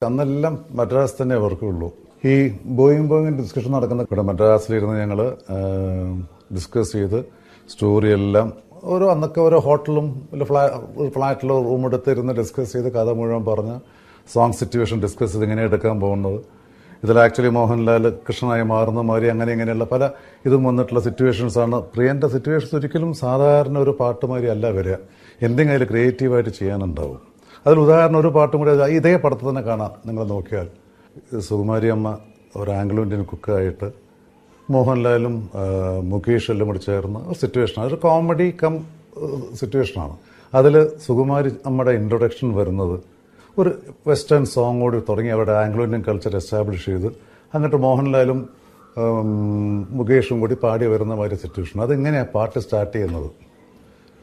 അന്നെല്ലാം മദ്രാസ് തന്നെ അവർക്കുള്ളൂ ഈ Boeing Boeing discussion നടക്കുന്ന ഇവിടെ മദ്രാസിലിരുന്ന് ഞങ്ങൾ ഡിസ്കസ് ചെയ്ത് സ്റ്റോറി എല്ലാം ഓരോ അന്നൊക്കെ ഓരോ ഹോട്ടലും ഫ്ലാ ഫ്ലാറ്റിലോ റൂം എടുത്തിരുന്ന് ഡിസ്കസ് ചെയ്ത് കഥ മുഴുവൻ പറഞ്ഞ് സോങ് സിറ്റുവേഷൻ ഡിസ്കസ് ചെയ്ത് ഇങ്ങനെ എടുക്കാൻ പോകുന്നത് ഇതിൽ ആക്ച്വലി മോഹൻലാൽ കൃഷ്ണനായി മാറുന്ന മാതിരി അങ്ങനെ ഇങ്ങനെയുള്ള പല ഇതും വന്നിട്ടുള്ള സിറ്റുവേഷൻസ് ആണ് പ്രിയന്റെ സിറ്റുവേഷൻസ് ഒരിക്കലും സാധാരണ ഒരു പാട്ട് മാതിരി അല്ല വരിക എന്തെങ്കിലും അതിൽ ക്രിയേറ്റീവായിട്ട് ചെയ്യാനുണ്ടാവും അതിൽ ഉദാഹരണം ഒരു പാട്ടും കൂടെ ഇതേ പടത്തിൽ തന്നെ കാണാം നിങ്ങൾ നോക്കിയാൽ സുകുമാരി അമ്മ ഒരു ആംഗ്ലോ ഇന്ത്യൻ കുക്കായിട്ട് മോഹൻലാലും ആ, മുകേഷ് എല്ലാം കൂടി ചേർന്ന് ഒരു സിറ്റുവേഷനാണ് ഒരു കോമഡി കം സിറ്റുവേഷനാണ് അതിൽ സുകുമാരി അമ്മയുടെ ഇൻട്രൊഡക്ഷൻ വരുന്നത് ഒരു വെസ്റ്റേൺ സോങ് കൂടി തുടങ്ങി അവിടെ ആംഗ്ലോ ഇന്ത്യൻ കൾച്ചർ എസ്റ്റാബ്ലിഷ് ചെയ്ത് അങ്ങോട്ട് മോഹൻലാലും ഉം, മുകേഷും കൂടി പാടി വരുന്ന മാതിരി സിറ്റുവേഷൻ അതെങ്ങനെയാണ് പാട്ട് സ്റ്റാർട്ട് ചെയ്യുന്നത്